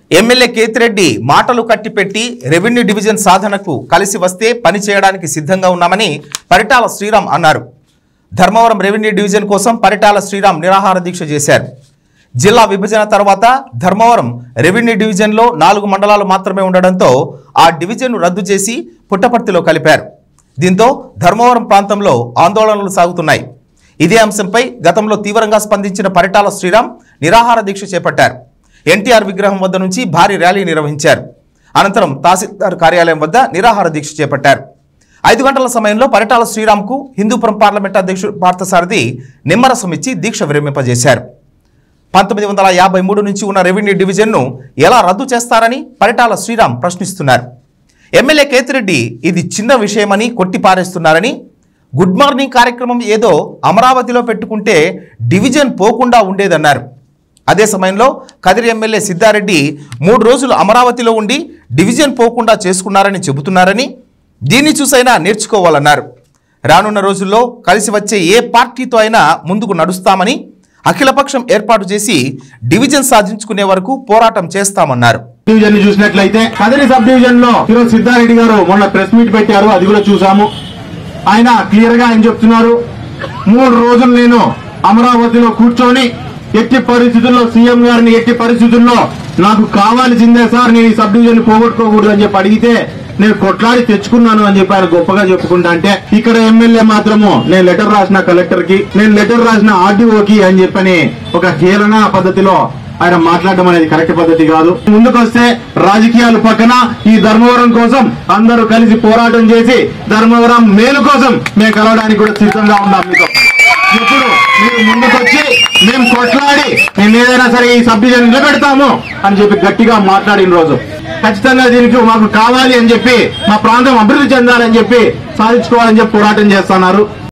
MLA Kethireddy మాటలు కట్టిపెట్టి revenue division సాధనకు కలిసి వస్తే పని చేయడానికి సిద్ధంగా ఉన్నామని పరిటాల శ్రీరామ్ అన్నారు ధర్మవరం రెవెన్యూ డివిజన్ కోసం పరిటాల శ్రీరామ్ నిరాహార దీక్ష చేశారు జిల్లా విభజన తర్వాత ధర్మవరం రెవెన్యూ డివిజన్లో నాలుగు మండలాలు మాత్రమే ఉండడంతో ఆ డివిజన్ను రద్దు చేసి పుట్టపర్తిలో కలిపారు దీంతో ధర్మవరం ప్రాంతంలో ఆందోళనలు సాగుతున్నాయి ఇదే అంశంపై గతంలో తీవ్రంగా స్పందించిన పరిటాల శ్రీరామ్ నిరాహార దీక్ష చేపట్టారు ఎన్టీఆర్ విగ్రహం వద్ద నుంచి భారీ ర్యాలీ నిర్వహించారు అనంతరం తహసీల్దార్ కార్యాలయం వద్ద నిరాహార దీక్ష చేపట్టారు ఐదు గంటల సమయంలో పరిటాల శ్రీరామ్కు హిందూపురం పార్లమెంట్ అధ్యక్షుడు పార్థసారథి నిమ్మరసం ఇచ్చి దీక్ష విరమింపజేశారు పంతొమ్మిది వందల యాభై మూడు నుంచి ఉన్న రెవెన్యూ డివిజన్ను ఎలా రద్దు చేస్తారని పరిటాల శ్రీరామ్ ప్రశ్నిస్తున్నారు ఎమ్మెల్యే కేతిరెడ్డి ఇది చిన్న విషయమని కొట్టిపారేస్తున్నారని గుడ్ మార్నింగ్ కార్యక్రమం ఏదో అమరావతిలో పెట్టుకుంటే డివిజన్ పోకుండా ఉండేదన్నారు అదే సమయంలో కదిరి ఎమ్మెల్యే సిద్ధారెడ్డి మూడు రోజులు అమరావతిలో ఉండి డివిజన్ పోకుండా చేసుకున్నారని చెబుతున్నారని దీన్ని చూసైనా నేర్చుకోవాలన్నారు రానున్న రోజుల్లో కలిసి వచ్చే ఏ పార్టీతో అయినా ముందుకు నడుస్తామని అఖిలపక్షం ఏర్పాటు చేసి డివిజన్ సాధించుకునే వరకు పోరాటం చేస్తామన్నారు డివిజన్ ని చూసినట్లయితే కదిరి సబ్ డివిజన్ లో ఈరోజు సిద్ధారెడ్డి గారు మొన్న ప్రెస్ మీట్ పెట్టారు అది కూడా చూసాము ఆయన క్లియర్ గా ఆయన చెప్తున్నారు మూడు రోజులు నేను అమరావతిలో కూర్చొని ఎట్టి పరిస్థితుల్లో సీఎం గారిని ఎట్టి పరిస్థితుల్లో నాకు కావాల్సిందే సార్ నేను ఈ సబ్ డివిజన్ పోగొట్టుకోకూడదు అని చెప్పి అడిగితే నేను కొట్లాడి తెచ్చుకున్నాను అని చెప్పి ఆయన గొప్పగా చెప్పుకుంటా అంటే ఇక్కడ ఎమ్మెల్యే మాత్రము నేను లెటర్ రాసిన కలెక్టర్ కి నేను లెటర్ రాసిన ఆర్డీఓకి అని చెప్పని ఒక హేళన పద్ధతిలో ఆయన మాట్లాడడం అనేది కరెక్ట్ పద్ధతి కాదు ముందుకొస్తే రాజకీయాలు పక్కన ఈ ధర్మవరం కోసం అందరూ కలిసి పోరాటం చేసి ధర్మవరం మేలు కోసం మేము కలవడానికి కూడా సిద్ధంగా ఉన్నాం మీతో ఇప్పుడు మీరు ముందుకొచ్చి మేము కొట్లాడి మేము ఏదైనా సరే ఈ సబ్ డివిజన్ నిలబెడతాము అని చెప్పి గట్టిగా మాట్లాడిన రోజు ఖచ్చితంగా దీనికి మాకు కావాలి అని చెప్పి మా ప్రాంతం అభివృద్ధి చెందాలని చెప్పి సాధించుకోవాలని చెప్పి పోరాటం చేస్తున్నారు